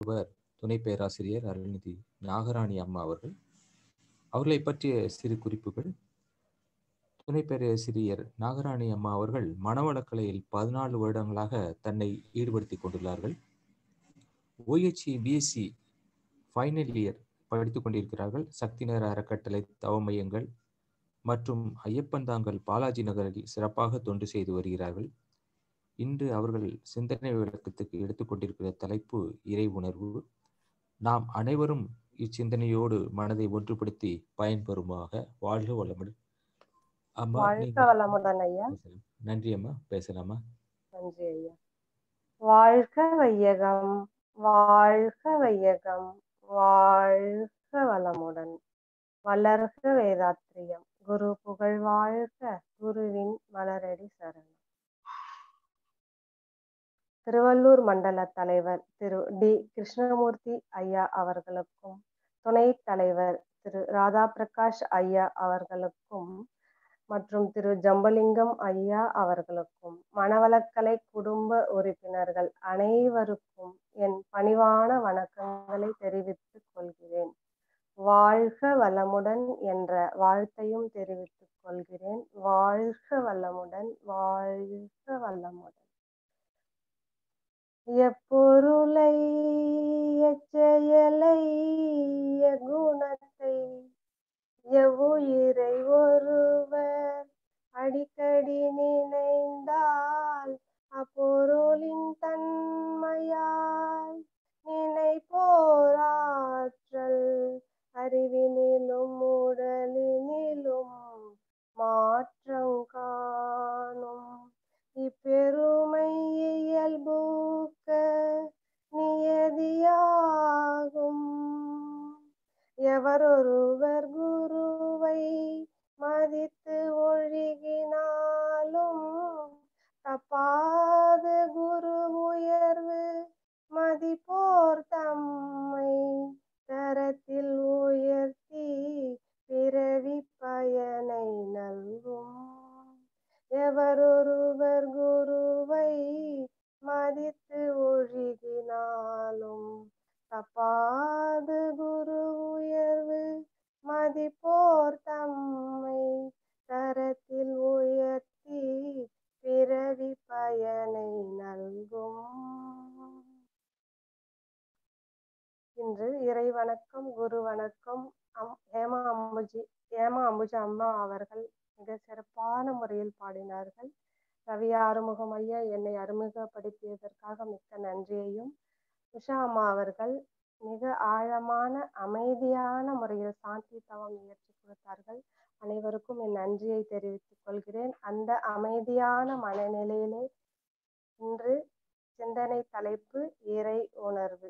வழங்குவர் துணை பேராசிரியர் அருள்நிதி நாகராணி அம்மா அவர்கள் அவர்களை பற்றிய சிறு குறிப்புகள் துணை பேராசிரியர் நாகராணி அம்மா அவர்கள் மனவளக்கலையில் பதினாலு வருடங்களாக தன்னை ஈடுபடுத்திக் கொண்டுள்ளார்கள் ஓஎச்சி பிஎஸ்சி ஃபைனல் இயர் படித்துக் கொண்டிருக்கிறார்கள் சக்தி நேர அறக்கட்டளை தவ மையங்கள் மற்றும் ஐயப்பன்தாங்கல் பாலாஜி நகரில் சிறப்பாக தொண்டு செய்து வருகிறார்கள் இன்று அவர்கள் சிந்தனை விளக்கத்துக்கு எடுத்துக்கொண்டிருக்கிற தலைப்பு இறை உணர்வு நாம் அனைவரும் இச்சிந்தனையோடு மனதை ஒன்றுபடுத்தி பயன்பெறுமாக வாழ்க வளமுடன் அம்மா வாழ்க நீங்க வளமுடன் ஐயா பேசலாம். நன்றி அம்மா பேசலாமா நன்றி ஐயா வாழ்க வையகம் வாழ்க வையகம் வாழ்க வளமுடன் வளர்க வேதாத்திரியம் குரு புகழ் வாழ்க குருவின் மலரடி சரணம் திருவள்ளூர் மண்டல தலைவர் திரு டி கிருஷ்ணமூர்த்தி ஐயா அவர்களுக்கும் துணைத் தலைவர் திரு ராதா பிரகாஷ் ஐயா அவர்களுக்கும் மற்றும் திரு ஜம்பலிங்கம் ஐயா அவர்களுக்கும் மணவளக்கலை குடும்ப உறுப்பினர்கள் அனைவருக்கும் என் பணிவான வணக்கங்களை தெரிவித்துக் கொள்கிறேன் வாழ்க வளமுடன் என்ற வாழ்த்தையும் தெரிவித்துக் கொள்கிறேன் வாழ்க வளமுடன் வாழ்க வளமுடன் எப்பொருளை எச்செயலை எக்குணத்தை எவ்வுயிரை ஒருவர் அடிக்கடி நினைந்தால் அப்பொருளின் தன்மையால் நினைப்போராற்றல் அறிவினிலும் உடலினிலும் மாற்றம் காணும் இப்பெருமை இயல்பூக்க நியதியாகும் எவரொருவர் குருவை மதித்து ஒழுகினாலும் தப்பாத குரு உயர்வு மதிப்போர் தம்மை தரத்தில் உயர்த்தி பிறவி பயனை நல்கும் எவரொருவர் குருவை மதித்து ஒழுகினாலும் தப்பாத குரு உயர்வு மதிப்போர் தம்மை தரத்தில் உயர்த்தி பிறவி பயனை நல்கும் இன்று இறை வணக்கம் குரு வணக்கம் அம் ஹேமா அம்புஜி ஹேமா அம்புஜி அம்மா அவர்கள் மிக சிறப்பான முறையில் பாடினார்கள் ரவி ஆறுமுகம் ஐயா என்னை அறிமுகப்படுத்தியதற்காக மிக்க நன்றியையும் உஷா அம்மா அவர்கள் மிக ஆழமான அமைதியான முறையில் சாந்தி தவம் இயற்றி கொடுத்தார்கள் அனைவருக்கும் என் நன்றியை தெரிவித்துக் கொள்கிறேன் அந்த அமைதியான மனநிலையிலே இன்று சிந்தனை தலைப்பு இறை உணர்வு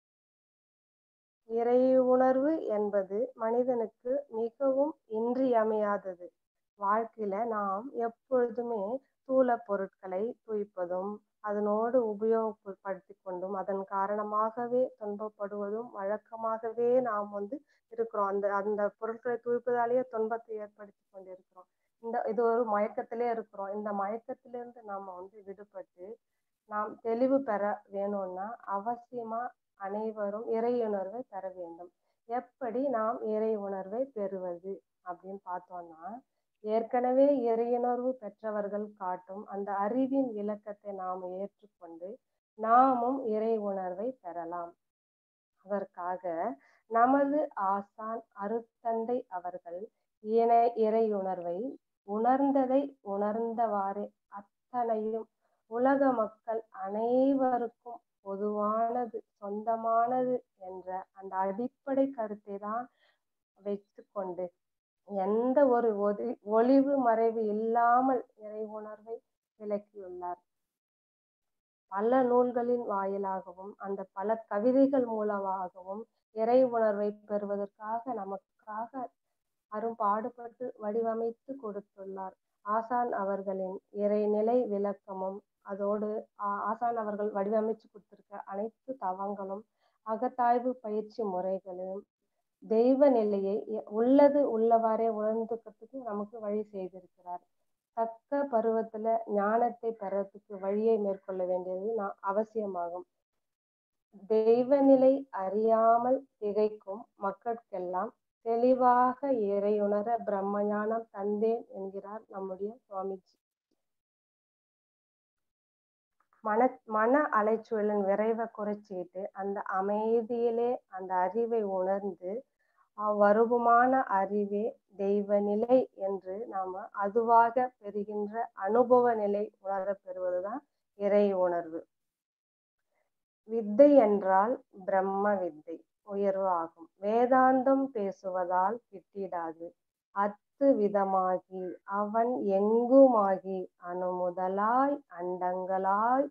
இறை உணர்வு என்பது மனிதனுக்கு மிகவும் இன்றியமையாதது வாழ்க்கையில நாம் எப்பொழுதுமே தூள பொருட்களை துய்ப்பதும் அதனோடு உபயோகப்படுத்தி கொண்டும் அதன் காரணமாகவே துன்பப்படுவதும் வழக்கமாகவே நாம் வந்து இருக்கிறோம் அந்த அந்த பொருட்களை துய்ப்பதாலேயே துன்பத்தை ஏற்படுத்தி கொண்டிருக்கிறோம் இந்த இது ஒரு மயக்கத்திலே இருக்கிறோம் இந்த மயக்கத்திலிருந்து நாம வந்து விடுபட்டு நாம் தெளிவு பெற வேணும்னா அவசியமா அனைவரும் இறை உணர்வை பெற வேண்டும் எப்படி நாம் இறை உணர்வை பெறுவது அப்படின்னு பார்த்தோம்னா ஏற்கனவே இறையுணர்வு பெற்றவர்கள் காட்டும் அந்த அறிவின் விளக்கத்தை நாம் ஏற்றுக்கொண்டு நாமும் இறை உணர்வை பெறலாம் அதற்காக நமது ஆசான் அருத்தந்தை அவர்கள் இணை இறையுணர்வை உணர்ந்ததை உணர்ந்தவாறே அத்தனையும் உலக மக்கள் அனைவருக்கும் பொதுவானது சொந்தமானது என்ற அந்த அடிப்படை கருத்தை தான் வைத்துக்கொண்டு எந்த ஒரு ஒதி ஒளிவு மறைவு இல்லாமல் இறை உணர்வை விளக்கியுள்ளார் பல நூல்களின் வாயிலாகவும் அந்த பல கவிதைகள் மூலமாகவும் இறை உணர்வை பெறுவதற்காக நமக்காக அரும்பாடுபட்டு வடிவமைத்து கொடுத்துள்ளார் ஆசான் அவர்களின் இறைநிலை விளக்கமும் அதோடு ஆசான் அவர்கள் வடிவமைச்சு கொடுத்திருக்க அனைத்து தவங்களும் அகத்தாய்வு பயிற்சி முறைகளும் தெய்வ நிலையை உள்ளது உள்ளவாறே உணர்ந்துக்கிறதுக்கு நமக்கு வழி செய்திருக்கிறார் தக்க பருவத்துல ஞானத்தை பெறத்துக்கு வழியை மேற்கொள்ள வேண்டியது நான் அவசியமாகும் தெய்வநிலை அறியாமல் திகைக்கும் மக்கட்கெல்லாம் தெளிவாக இறையுணர பிரம்மஞானம் தந்தேன் என்கிறார் நம்முடைய சுவாமிஜி மன மன அலைச்சூழலின் விரைவை குறைச்சிட்டு அந்த அமைதியிலே அந்த அறிவை உணர்ந்து அவ்வருவமான அறிவே தெய்வ நிலை என்று நாம அதுவாக பெறுகின்ற அனுபவ நிலை உணர பெறுவதுதான் இறை உணர்வு வித்தை என்றால் பிரம்ம வித்தை உயர்வு ஆகும் வேதாந்தம் பேசுவதால் கிட்டிடாது அத்து விதமாகி அவன் எங்குமாகி அணுமுதலாய் அண்டங்களாய்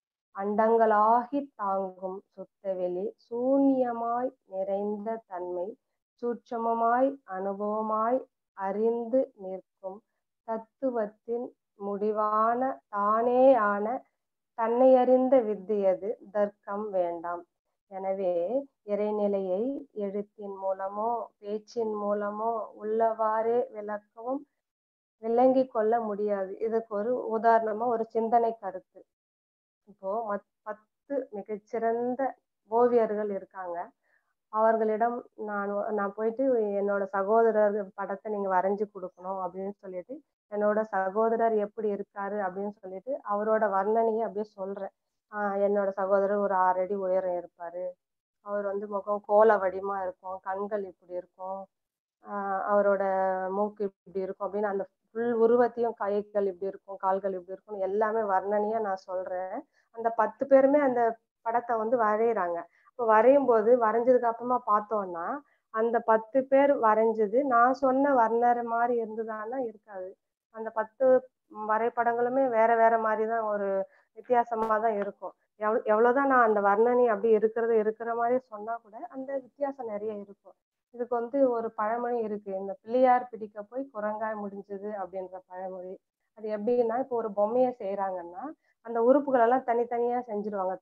அண்டங்களாகி தாங்கும் சுத்தவெளி சூன்யமாய் நிறைந்த தன்மை சூட்சமமாய் அனுபவமாய் அறிந்து நிற்கும் தத்துவத்தின் முடிவான தானே ஆன தன்னை அறிந்த வித்தியது தர்க்கம் வேண்டாம் எனவே இறைநிலையை எழுத்தின் மூலமோ பேச்சின் மூலமோ உள்ளவாறே விளக்கவும் விளங்கி கொள்ள முடியாது இதுக்கு ஒரு உதாரணமா ஒரு சிந்தனை கருத்து இப்போ பத்து மிகச்சிறந்த ஓவியர்கள் இருக்காங்க அவர்களிடம் நான் நான் போயிட்டு என்னோட சகோதரர் படத்தை நீங்க வரைஞ்சு கொடுக்கணும் அப்படின்னு சொல்லிட்டு என்னோட சகோதரர் எப்படி இருக்காரு அப்படின்னு சொல்லிட்டு அவரோட வர்ணனையை அப்படியே சொல்றேன் ஆஹ் என்னோட சகோதரர் ஒரு ஆறு அடி உயரம் இருப்பாரு அவர் வந்து முகம் கோல வடிமா இருக்கும் கண்கள் இப்படி இருக்கும் ஆஹ் அவரோட மூக்கு இப்படி இருக்கும் அப்படின்னு அந்த ஃபுல் உருவத்தையும் கைகள் இப்படி இருக்கும் கால்கள் இப்படி இருக்கும் எல்லாமே வர்ணனையா நான் சொல்றேன் அந்த பத்து பேருமே அந்த படத்தை வந்து வரைகிறாங்க இப்போ வரையும் போது வரைஞ்சதுக்கு அப்புறமா பார்த்தோம்னா அந்த பத்து பேர் வரைஞ்சது நான் சொன்ன வர்ணரை மாதிரி இருந்ததான்னா இருக்காது அந்த பத்து வரைபடங்களுமே வேற வேற மாதிரி தான் ஒரு வித்தியாசமா தான் இருக்கும் எவ் எவ்வளவுதான் நான் அந்த வர்ணனை அப்படி இருக்கிறது இருக்கிற மாதிரி சொன்னா கூட அந்த வித்தியாசம் நிறைய இருக்கும் இதுக்கு வந்து ஒரு பழமொழி இருக்கு இந்த பிள்ளையார் பிடிக்க போய் குரங்காய் முடிஞ்சது அப்படின்ற பழமொழி அது எப்படின்னா இப்போ ஒரு பொம்மையை செய்யறாங்கன்னா அந்த உறுப்புகள் எல்லாம் தனித்தனியா செஞ்சிருவாங்க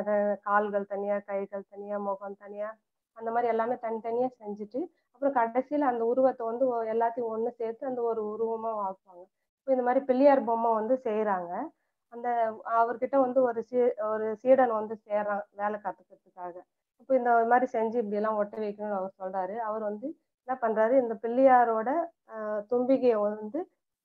கால்கள் தனியா கைகள் தனியா முகம் தனியா அந்த மாதிரி எல்லாமே தனித்தனியா செஞ்சுட்டு அப்புறம் கடைசியில அந்த உருவத்தை வந்து எல்லாத்தையும் ஒண்ணு சேர்த்து அந்த ஒரு உருவமா ஆக்குவாங்க இப்போ இந்த மாதிரி பிள்ளையார் பொம்மை வந்து செய்யறாங்க அந்த அவர்கிட்ட வந்து ஒரு சீ ஒரு சீடன் வந்து சேர்றான் வேலை கத்துக்கிறதுக்காக இப்போ இந்த மாதிரி செஞ்சு இப்படி எல்லாம் ஒட்ட வைக்கணும்னு அவர் சொல்றாரு அவர் வந்து என்ன பண்றாரு இந்த பிள்ளையாரோட தும்பிக்கையை வந்து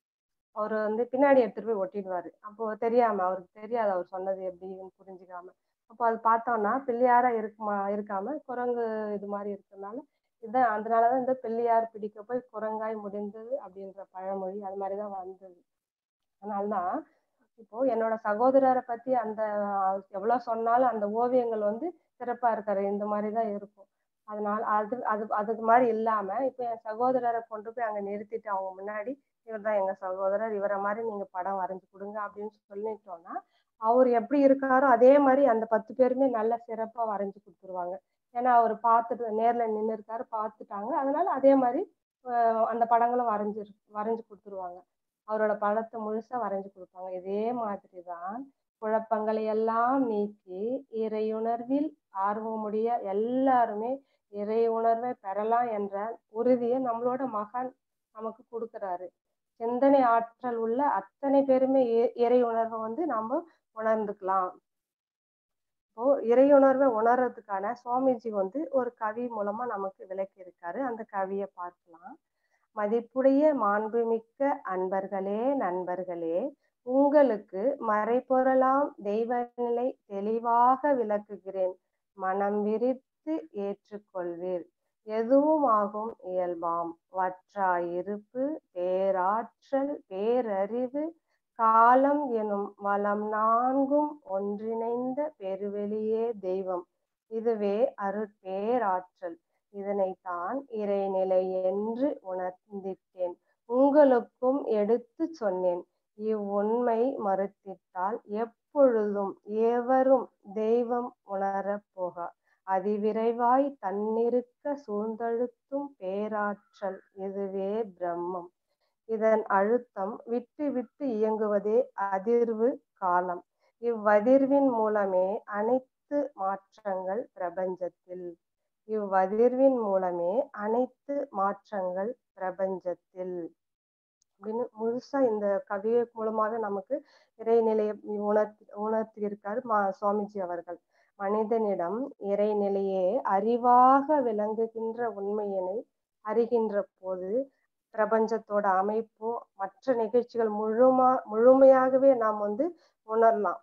அவர் வந்து பின்னாடி எடுத்துட்டு போய் ஒட்டிடுவாரு அப்போ தெரியாம அவருக்கு தெரியாது அவர் சொன்னது எப்படின்னு புரிஞ்சுக்காம அப்போ அது பார்த்தோம்னா பிள்ளையாரா இருக்குமா இருக்காம குரங்கு இது மாதிரி இருக்கிறதுனால இதுதான் அதனாலதான் இந்த பிள்ளையார் பிடிக்க போய் குரங்காய் முடிந்தது அப்படின்ற பழமொழி அது மாதிரிதான் வந்தது அதனால்தான் இப்போ என்னோட சகோதரரை பத்தி அந்த எவ்வளவு சொன்னாலும் அந்த ஓவியங்கள் வந்து சிறப்பா இருக்காரு இந்த மாதிரிதான் இருக்கும் அதனால அது அது அதுக்கு மாதிரி இல்லாம இப்ப என் சகோதரரை கொண்டு போய் அங்க நிறுத்திட்டு அவங்க முன்னாடி இவர் தான் எங்க சகோதரர் இவரை மாதிரி நீங்க படம் வரைஞ்சு கொடுங்க அப்படின்னு சொல்லிட்டோம்னா அவர் எப்படி இருக்காரோ அதே மாதிரி அந்த பத்து பேருமே நல்ல சிறப்பா வரைஞ்சு கொடுத்துருவாங்க ஏன்னா அவர் பார்த்துட்டு நேர்ல நின்று இருக்காரு பார்த்துட்டாங்க அதனால அதே மாதிரி அந்த படங்களும் வரைஞ்சு வரைஞ்சு கொடுத்துருவாங்க அவரோட படத்தை முழுசா வரைஞ்சு கொடுப்பாங்க இதே மாதிரி தான் குழப்பங்களை எல்லாம் நீக்கி இறையுணர்வில் ஆர்வமுடைய எல்லாருமே இறை உணர்வை பெறலாம் என்ற உறுதியை நம்மளோட மகான் நமக்கு கொடுக்குறாரு சிந்தனை ஆற்றல் உள்ள அத்தனை பேருமே இறை உணர்வை வந்து நம்ம உணர்ந்துக்கலாம் இப்போ இறை உணர்வை உணர்றதுக்கான சுவாமிஜி வந்து ஒரு கவி மூலமா நமக்கு விளக்கி இருக்காரு அந்த கவியை பார்க்கலாம் மதிப்புடைய மாண்புமிக்க அன்பர்களே நண்பர்களே உங்களுக்கு மறைபொருளாம் தெய்வ நிலை தெளிவாக விளக்குகிறேன் மனம் விரித்து ஏற்றுக்கொள்வீர் எதுவும் ஆகும் இயல்பாம் வற்றாயிருப்பு பேராற்றல் பேரறிவு காலம் எனும் வளம் நான்கும் ஒன்றிணைந்த பெருவெளியே தெய்வம் இதுவே அருட்பேராற்றல் இதனைத்தான் இறைநிலை என்று உணர்ந்திட்டேன் உங்களுக்கும் எடுத்து சொன்னேன் இவ்வுண்மை மறுத்திட்டால் எப்பொழுதும் எவரும் தெய்வம் உணரப் போகா அதிவிரைவாய் தன்னிருக்க சூழ்ந்தழுத்தும் பேராற்றல் இதுவே பிரம்மம் இதன் அழுத்தம் விட்டு விட்டு இயங்குவதே அதிர்வு காலம் இவ்வதிர்வின் மூலமே அனைத்து மாற்றங்கள் பிரபஞ்சத்தில் இவ்வதிர்வின் மூலமே அனைத்து மாற்றங்கள் பிரபஞ்சத்தில் அப்படின்னு முழுசா இந்த கவியை மூலமாக நமக்கு இறைநிலையை உணர்த்தி உணர்த்தி இருக்காரு மா சுவாமிஜி அவர்கள் மனிதனிடம் இறைநிலையே அறிவாக விளங்குகின்ற உண்மையினை அறிகின்ற போது பிரபஞ்சத்தோட அமைப்பும் மற்ற நிகழ்ச்சிகள் முழுமா முழுமையாகவே நாம் வந்து உணரலாம்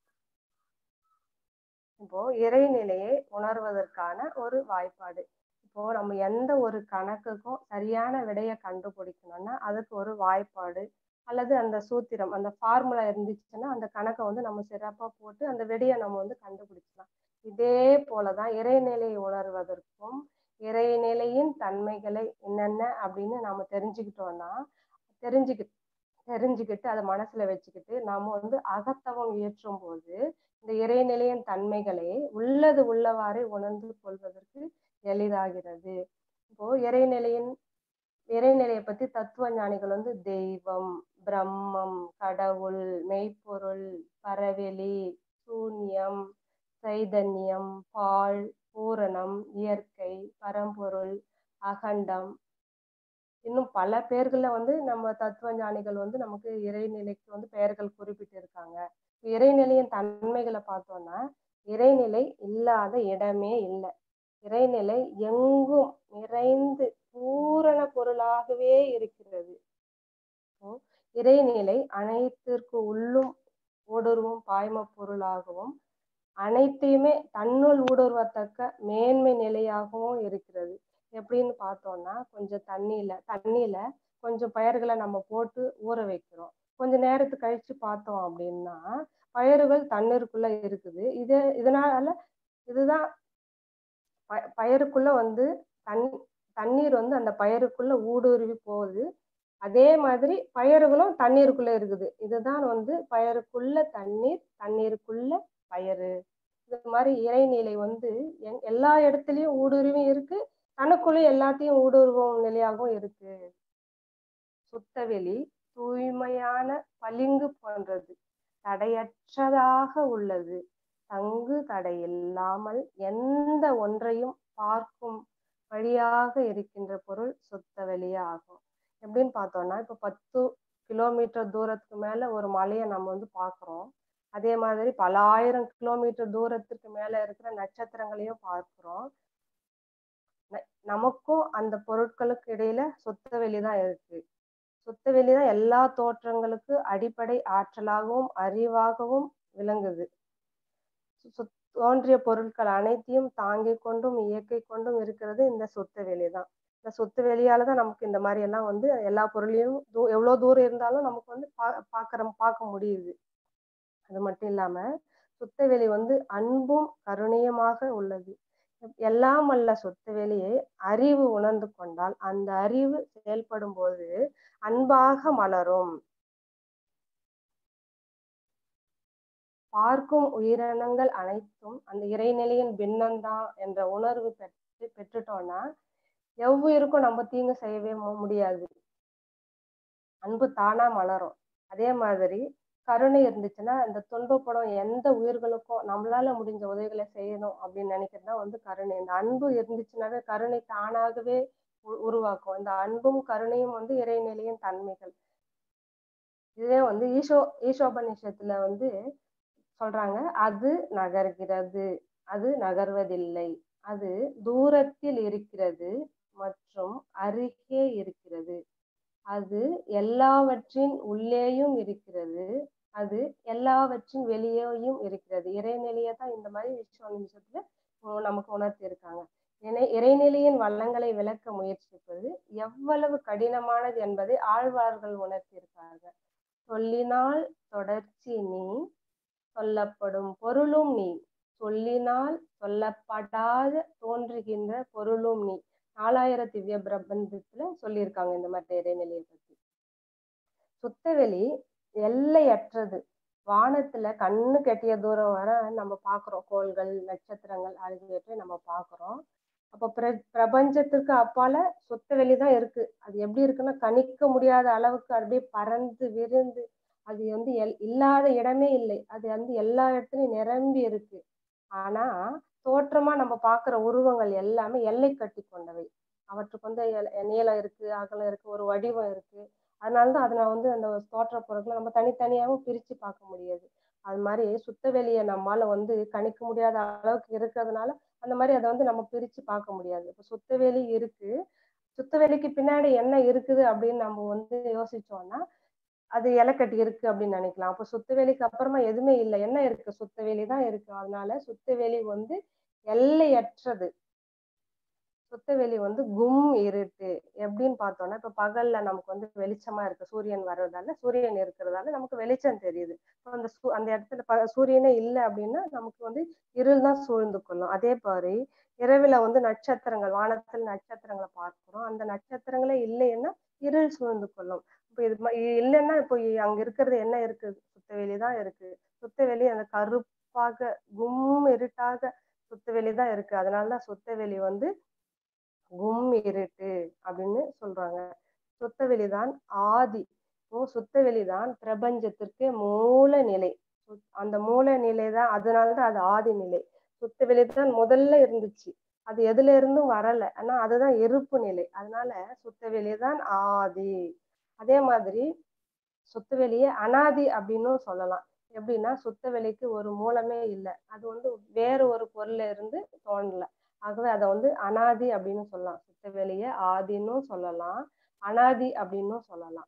இப்போ இறைநிலையை உணர்வதற்கான ஒரு வாய்ப்பாடு இப்போ நம்ம எந்த ஒரு கணக்குக்கும் சரியான விடையை கண்டுபிடிக்கணும்னா அதுக்கு ஒரு வாய்ப்பாடு அல்லது அந்த சூத்திரம் அந்த ஃபார்முலா இருந்துச்சுன்னா அந்த கணக்கை வந்து நம்ம சிறப்பா போட்டு அந்த விடையை நம்ம வந்து கண்டுபிடிக்கலாம் இதே போலதான் இறைநிலையை உணர்வதற்கும் இறைநிலையின் தன்மைகளை என்னென்ன அப்படின்னு நாம தெரிஞ்சுக்கிட்டோம்னா தெரிஞ்சுக்கி தெரிஞ்சுக்கிட்டு அதை மனசுல வச்சுக்கிட்டு நாம வந்து அகத்தவம் இயற்றும் போது இந்த இறைநிலையின் தன்மைகளை உள்ளது உள்ளவாறே உணர்ந்து கொள்வதற்கு எளிதாகிறது இப்போ இறைநிலையின் இறைநிலையை பத்தி தத்துவ ஞானிகள் வந்து தெய்வம் பிரம்மம் கடவுள் மெய்ப்பொருள் பரவெளி சூன்யம் சைதன்யம் பால் பூரணம் இயற்கை பரம்பொருள் அகண்டம் இன்னும் பல பேர்கள்ல வந்து நம்ம தத்துவ ஞானிகள் வந்து நமக்கு இறைநிலைக்கு வந்து பெயர்கள் குறிப்பிட்டு இருக்காங்க இறைநிலையின் தன்மைகளை பார்த்தோம்னா இறைநிலை இல்லாத இடமே இல்லை இறைநிலை எங்கும் நிறைந்து பூரண பொருளாகவே இருக்கிறது இறைநிலை அனைத்திற்கு உள்ளும் ஊடுருவும் பாய்ம பொருளாகவும் அனைத்தையுமே தன்னுள் ஊடுருவத்தக்க மேன்மை நிலையாகவும் இருக்கிறது எப்படின்னு பார்த்தோம்னா கொஞ்சம் தண்ணியில தண்ணியில கொஞ்சம் பயிர்களை நம்ம போட்டு ஊற வைக்கிறோம் கொஞ்ச நேரத்துக்கு கழிச்சு பார்த்தோம் அப்படின்னா பயிர்கள் தண்ணீருக்குள்ள இருக்குது இது இதனால இதுதான் ப பயிருக்குள்ள வந்து தண் தண்ணீர் வந்து அந்த பயிருக்குள்ள ஊடுருவி போகுது அதே மாதிரி பயிர்களும் தண்ணீருக்குள்ள இருக்குது இதுதான் வந்து பயிருக்குள்ள தண்ணீர் தண்ணீருக்குள்ள பயறு இது மாதிரி இறைநிலை வந்து எல்லா இடத்துலயும் ஊடுருவி இருக்கு தனக்குள்ளே எல்லாத்தையும் ஊடுருவும் நிலையாகவும் இருக்கு சுத்தவெளி தூய்மையான பளிங்கு போன்றது தடையற்றதாக உள்ளது தங்கு தடை இல்லாமல் எந்த ஒன்றையும் பார்க்கும் வழியாக இருக்கின்ற பொருள் சுத்த வெளியே ஆகும் எப்படின்னு பார்த்தோம்னா இப்ப பத்து கிலோமீட்டர் தூரத்துக்கு மேல ஒரு மலையை நம்ம வந்து பாக்குறோம் அதே மாதிரி பல ஆயிரம் கிலோமீட்டர் தூரத்துக்கு மேல இருக்கிற நட்சத்திரங்களையும் பார்க்கிறோம் நமக்கும் அந்த பொருட்களுக்கு இடையில சுத்த வெளிதான் இருக்கு சுத்த வெளிதான் எல்லா தோற்றங்களுக்கு அடிப்படை ஆற்றலாகவும் அறிவாகவும் விளங்குது தோன்றிய பொருட்கள் அனைத்தையும் தாங்கிக் கொண்டும் இயக்கி கொண்டும் இருக்கிறது இந்த சொத்த வெளிதான் இந்த சொத்து வெளியால தான் நமக்கு இந்த மாதிரி எல்லாம் வந்து எல்லா பொருளையும் தூ எவ்வளவு தூரம் இருந்தாலும் நமக்கு வந்து பா பாக்குற பார்க்க முடியுது அது மட்டும் இல்லாம சுத்த வெளி வந்து அன்பும் கருணையுமாக உள்ளது எல்லாம் அல்ல சொத்து வெளியை அறிவு உணர்ந்து கொண்டால் அந்த அறிவு செயல்படும் போது அன்பாக மலரும் பார்க்கும் உயிரினங்கள் அனைத்தும் அந்த இறைநிலையின் பின்னம்தான் என்ற உணர்வு பெற்று பெற்றுட்டோம்னா எவ்வுயிருக்கும் நம்ம தீங்கு செய்யவே முடியாது அன்பு தானா மலரும் அதே மாதிரி கருணை இருந்துச்சுன்னா இந்த துன்பப்படும் எந்த உயிர்களுக்கும் நம்மளால முடிஞ்ச உதவிகளை செய்யணும் அப்படின்னு நினைக்கிறதா வந்து கருணை இந்த அன்பு இருந்துச்சுனாவே கருணை தானாகவே உருவாக்கும் இந்த அன்பும் கருணையும் வந்து இறைநிலையின் தன்மைகள் இதுவே வந்து ஈசோ ஈசோபனிஷத்துல வந்து சொல்றாங்க அது நகர்கிறது அது நகர்வதில்லை அது தூரத்தில் இருக்கிறது மற்றும் அருகே இருக்கிறது அது எல்லாவற்றின் உள்ளேயும் இருக்கிறது அது எல்லாவற்றின் வெளியேயும் இருக்கிறது இறைநிலையை தான் இந்த மாதிரி விஸ்வ நிமிஷத்துல நமக்கு உணர்த்தி இருக்காங்க இறை இறைநிலையின் வல்லங்களை விளக்க முயற்சிப்பது எவ்வளவு கடினமானது என்பதை ஆழ்வார்கள் உணர்த்தியிருக்காங்க சொல்லினால் தொடர்ச்சி நீ சொல்லப்படும் பொருளும் நீ சொல்லினால் சொல்லப்படாத தோன்றுகின்ற பொருளும் நீ நாலாயிர திவ்ய பிரபந்தத்துல சொல்லியிருக்காங்க இந்த மாதிரி இறைநிலையை பத்தி சுத்தவெளி எல்லையற்றது வானத்துல கண்ணு கெட்டிய தூரம் வர நம்ம பாக்குறோம் கோள்கள் நட்சத்திரங்கள் ஆகியவற்றை நம்ம பாக்குறோம் அப்போ பிர பிரபஞ்சத்துக்கு அப்பால சுத்த வெளிதான் இருக்கு அது எப்படி இருக்குன்னா கணிக்க முடியாத அளவுக்கு அப்படியே பறந்து விரிந்து அது வந்து எல் இல்லாத இடமே இல்லை அது வந்து எல்லா இடத்துலயும் நிரம்பி இருக்கு ஆனா தோற்றமா நம்ம பாக்குற உருவங்கள் எல்லாமே எல்லை கட்டி கொண்டவை அவற்றுக்கு வந்து நீளம் இருக்கு அகலம் இருக்கு ஒரு வடிவம் இருக்கு அதனாலதான் அதுல வந்து அந்த தோற்ற பொருட்களை நம்ம தனித்தனியாகவும் பிரிச்சு பார்க்க முடியாது அது மாதிரி சுத்த வெளியை நம்மால வந்து கணிக்க முடியாத அளவுக்கு இருக்கிறதுனால அந்த மாதிரி அதை வந்து நம்ம பிரிச்சு பார்க்க முடியாது இப்போ சுத்த வெளி இருக்கு சுத்த வெளிக்கு பின்னாடி என்ன இருக்குது அப்படின்னு நம்ம வந்து யோசிச்சோம்னா அது இலைக்கட்டி இருக்கு அப்படின்னு நினைக்கலாம் அப்போ சுத்த வெளிக்கு அப்புறமா எதுவுமே இல்லை என்ன இருக்கு சுத்த வெளி தான் இருக்கு அதனால சுத்த வெளி வந்து எல்லையற்றது சுத்தவெளி வந்து கும் இருட்டு எப்படின்னு பார்த்தோம்னா இப்ப பகல்ல நமக்கு வந்து வெளிச்சமா இருக்கு சூரியன் வர்றதால சூரியன் இருக்கிறதால நமக்கு வெளிச்சம் தெரியுது அந்த அந்த இடத்துல ப சூரியனே இல்லை அப்படின்னா நமக்கு வந்து இருள் தான் சூழ்ந்து கொள்ளும் அதே மாதிரி இரவுல வந்து நட்சத்திரங்கள் வானத்தில் நட்சத்திரங்களை பார்க்கிறோம் அந்த நட்சத்திரங்களே இல்லைன்னா இருள் சூழ்ந்து கொள்ளும் இப்போ இது இல்லைன்னா இப்போ அங்க இருக்கிறது என்ன இருக்கு சுத்தவெளி தான் இருக்கு சுத்தவெளி அந்த கருப்பாக கும் இருட்டாக சுத்தவெளி தான் இருக்கு அதனாலதான் சுத்தவெளி வந்து கும் இருட்டு அப்படின்னு சொல்றாங்க சுத்தவெளிதான் ஆதி ஓ சுத்தவெளிதான் பிரபஞ்சத்திற்கு மூல நிலை அந்த மூல நிலை தான் அதனாலதான் அது ஆதி நிலை சுத்தவெளி தான் முதல்ல இருந்துச்சு அது எதுல இருந்தும் வரல ஆனா அதுதான் இருப்பு நிலை அதனால சுத்தவெளி தான் ஆதி அதே மாதிரி சுத்தவெளிய அனாதி அப்படின்னும் சொல்லலாம் எப்படின்னா சுத்தவெளிக்கு ஒரு மூலமே இல்லை அது வந்து வேற ஒரு பொருள்ல இருந்து தோணல ஆகவே அதை வந்து அனாதி அப்படின்னு சொல்லலாம் சுத்தவெளிய ஆதின்னும் சொல்லலாம் அனாதி அப்படின்னும் சொல்லலாம்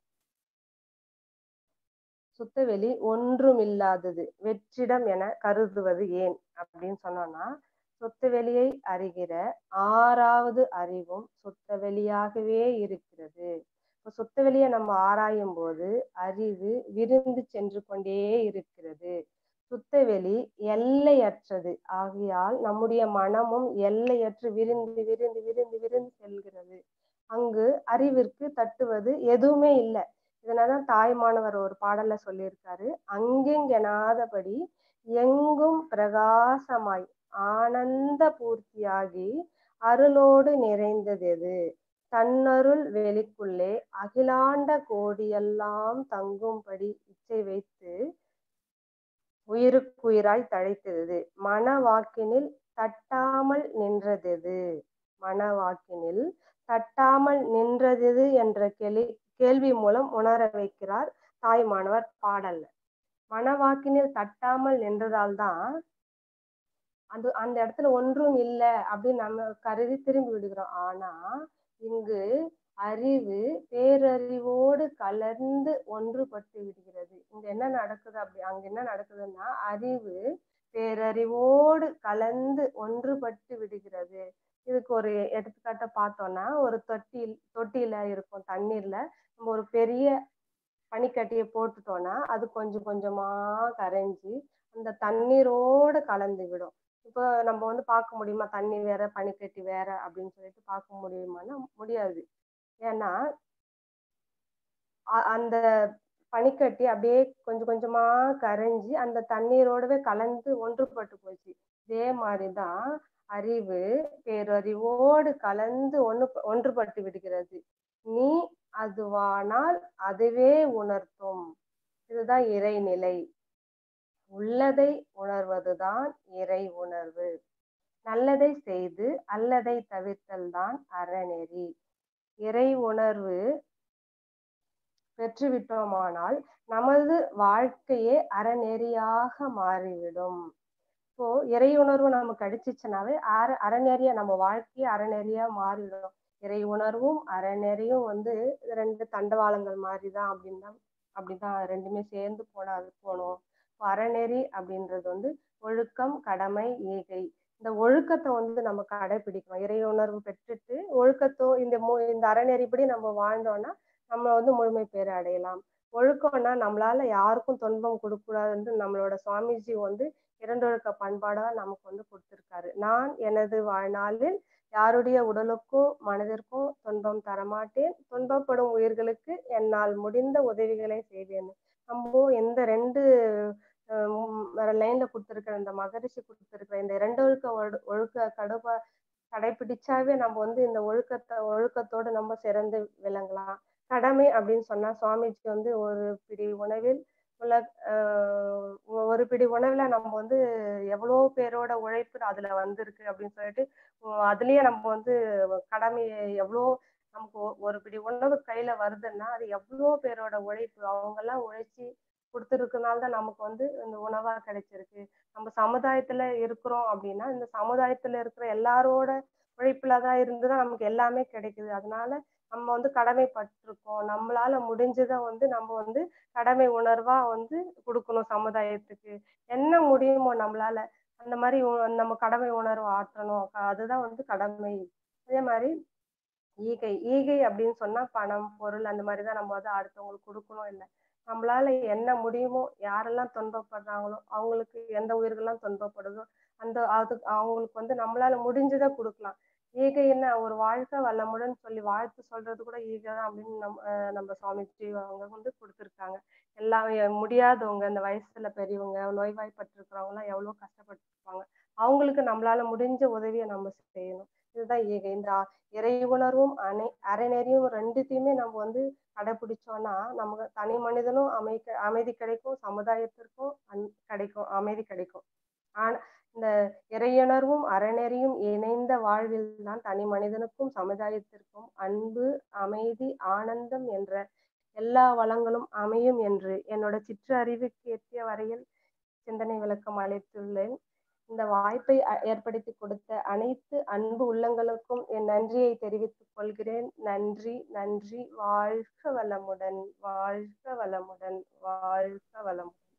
சுத்தவெளி ஒன்றும் இல்லாதது வெற்றிடம் என கருதுவது ஏன் அப்படின்னு சொன்னோம்னா சுத்தவெளியை அறிகிற ஆறாவது அறிவும் சுத்தவெளியாகவே இருக்கிறது இப்போ சுத்தவெளியை நம்ம ஆராயும் போது அறிவு விருந்து சென்று கொண்டே இருக்கிறது சுத்தவெளி எல்லையற்றது ஆகையால் நம்முடைய மனமும் எல்லையற்று விரிந்து விரிந்து விரிந்து விரிந்து செல்கிறது அங்கு அறிவிற்கு தட்டுவது எதுவுமே இல்லை இதனாலதான் தாய்மானவர் ஒரு பாடல்ல சொல்லியிருக்காரு அங்கெங்கெனாதபடி எங்கும் பிரகாசமாய் ஆனந்த பூர்த்தியாகி அருளோடு நிறைந்தது எது தன்னருள் வெளிக்குள்ளே அகிலாண்ட கோடியெல்லாம் தங்கும்படி இச்சை வைத்து உயிருக்குயிராய் தழைத்தது மனவாக்கினில் தட்டாமல் நின்றதெது மனவாக்கினில் தட்டாமல் நின்றதெது என்ற கேள்வி கேள்வி மூலம் உணர வைக்கிறார் தாய்மானவர் பாடல்ல மனவாக்கினில் தட்டாமல் நின்றதால் தான் அது அந்த இடத்துல ஒன்றும் இல்லை அப்படின்னு நம்ம கருதி திரும்பி விடுகிறோம் ஆனா இங்கு அறிவு பேரறிவோடு கலர்ந்து ஒன்றுபட்டு விடுகிறது இங்க என்ன நடக்குது அப்படி அங்க என்ன நடக்குதுன்னா அறிவு பேரறிவோடு கலந்து ஒன்றுபட்டு விடுகிறது இதுக்கு ஒரு எடுத்துக்காட்ட பார்த்தோம்னா ஒரு தொட்டில் தொட்டியில இருக்கும் தண்ணீர்ல நம்ம ஒரு பெரிய பனிக்கட்டியை போட்டுட்டோம்னா அது கொஞ்சம் கொஞ்சமா கரைஞ்சி அந்த தண்ணீரோடு கலந்து விடும் இப்போ நம்ம வந்து பார்க்க முடியுமா தண்ணி வேற பனிக்கட்டி வேற அப்படின்னு சொல்லிட்டு பார்க்க முடியுமான்னா முடியாது ஏன்னா அந்த பனிக்கட்டி அப்படியே கொஞ்சம் கொஞ்சமா கரைஞ்சி அந்த தண்ணீரோடவே கலந்து ஒன்றுபட்டு போச்சு இதே மாதிரிதான் அறிவு பேரறிவோடு கலந்து ஒன்று ஒன்றுபட்டு விடுகிறது நீ அதுவானால் அதுவே உணர்த்தும் இதுதான் இறைநிலை உள்ளதை உணர்வதுதான் இறை உணர்வு நல்லதை செய்து அல்லதை தவிர்த்தல் தான் அறநெறி இறை உணர்வு பெற்றுவிட்டோமானால் நமது வாழ்க்கையே அறநெறியாக மாறிவிடும் இப்போ இறை உணர்வு நமக்கு அடிச்சிச்சுனாவே அற அறநெறியா நம்ம வாழ்க்கையே அறநெறியா மாறிடும் இறை உணர்வும் அறநெறியும் வந்து ரெண்டு தண்டவாளங்கள் மாதிரி தான் அப்படின்னு தான் அப்படிதான் ரெண்டுமே சேர்ந்து போனா அது போகணும் அறநெறி அப்படின்றது வந்து ஒழுக்கம் கடமை ஈகை இந்த ஒழுக்கத்தை வந்து நம்ம கடைபிடிக்கணும் இறை உணர்வு பெற்றுட்டு ஒழுக்கத்தோ இந்த மு இந்த அறநெறிப்படி நம்ம வாழ்ந்தோம்னா நம்ம வந்து முழுமை பேர் அடையலாம் ஒழுக்கம்னா நம்மளால யாருக்கும் துன்பம் கொடுக்கூடாதுன்னு நம்மளோட சுவாமிஜி வந்து இரண்டொழுக்க பண்பாடா நமக்கு வந்து கொடுத்திருக்காரு நான் எனது வாழ்நாளில் யாருடைய உடலுக்கும் மனதிற்கும் துன்பம் தரமாட்டேன் துன்பப்படும் உயிர்களுக்கு என்னால் முடிந்த உதவிகளை செய்வேன் நம்ம எந்த ரெண்டு வேற லைன்ல கொடுத்துருக்கிற இந்த மகரிஷி கொடுத்துருக்கிற இந்த இரண்டு ஒழுக்க ஒழுக்க கடுப்பா கடைபிடிச்சாவே நம்ம வந்து இந்த ஒழுக்கத்தை ஒழுக்கத்தோடு நம்ம சிறந்து விளங்கலாம் கடமை அப்படின்னு சொன்னா சுவாமிஜி வந்து ஒரு பிடி உணவில் உள்ள ஒரு பிடி உணவுல நம்ம வந்து எவ்வளோ பேரோட உழைப்பு அதுல வந்திருக்கு அப்படின்னு சொல்லிட்டு அதுலயே நம்ம வந்து கடமையை எவ்வளோ நமக்கு ஒரு பிடி உணவு கையில வருதுன்னா அது எவ்வளோ பேரோட உழைப்பு அவங்க எல்லாம் உழைச்சி கொடுத்துருக்கனால தான் நமக்கு வந்து இந்த உணவா கிடைச்சிருக்கு நம்ம சமுதாயத்துல இருக்கிறோம் அப்படின்னா இந்த சமுதாயத்துல இருக்கிற எல்லாரோட உழைப்புல தான் இருந்துதான் நமக்கு எல்லாமே கிடைக்குது அதனால நம்ம வந்து கடமைப்பட்டிருக்கோம் நம்மளால முடிஞ்சதை வந்து நம்ம வந்து கடமை உணர்வா வந்து கொடுக்கணும் சமுதாயத்துக்கு என்ன முடியுமோ நம்மளால அந்த மாதிரி உ- நம்ம கடமை உணர்வு ஆற்றணும் அதுதான் வந்து கடமை அதே மாதிரி ஈகை ஈகை அப்படின்னு சொன்னா பணம் பொருள் அந்த மாதிரி தான் நம்ம வந்து அடுத்தவங்களுக்கு கொடுக்கணும் இல்லை நம்மளால என்ன முடியுமோ யாரெல்லாம் துன்பப்படுறாங்களோ அவங்களுக்கு எந்த உயிர்கள்லாம் துன்பப்படுதோ அந்த அது அவங்களுக்கு வந்து நம்மளால முடிஞ்சதை கொடுக்கலாம் ஈகை என்ன ஒரு வாழ்க்கை வளமுடன் சொல்லி வாழ்த்து சொல்றது கூட ஈகை தான் அப்படின்னு நம்ம அஹ் நம்ம சுவாமிஜி அவங்க வந்து கொடுத்துருக்காங்க எல்லாம் எ- முடியாதவங்க இந்த வயசுல பெரியவங்க நோய்வாய்ப்பட்டிருக்கிறவங்க எல்லாம் எவ்வளவு கஷ்டப்பட்டிருப்பாங்க அவங்களுக்கு நம்மளால முடிஞ்ச உதவியை நம்ம செய்யணும் இதுதான் ஈகை இந்த அ- இறை உணர்வும் அனை அறநெறியும் ரெண்டுத்தையுமே நம்ம வந்து கடைபிடிச்சோம்னா நமக்கு தனி மனிதனும் அமை அமைதி கிடைக்கும் சமுதாயத்திற்கும் அன் கிடைக்கும் அமைதி கிடைக்கும் ஆனா இந்த இறையுணர்வும் அறநெறியும் இணைந்த வாழ்வில் தான் தனி மனிதனுக்கும் சமுதாயத்திற்கும் அன்பு அமைதி ஆனந்தம் என்ற எல்லா வளங்களும் அமையும் என்று என்னோட சிற்று அறிவுக்கு எட்டிய வரையில் சிந்தனை விளக்கம் அளித்துள்ளேன் இந்த வாய்ப்பை அ- ஏற்படுத்தி கொடுத்த அனைத்து அன்பு உள்ளங்களுக்கும் என் நன்றியை தெரிவித்துக் கொள்கிறேன் நன்றி நன்றி வாழ்க வளமுடன் வாழ்க வளமுடன் வாழ்க வளமுடன்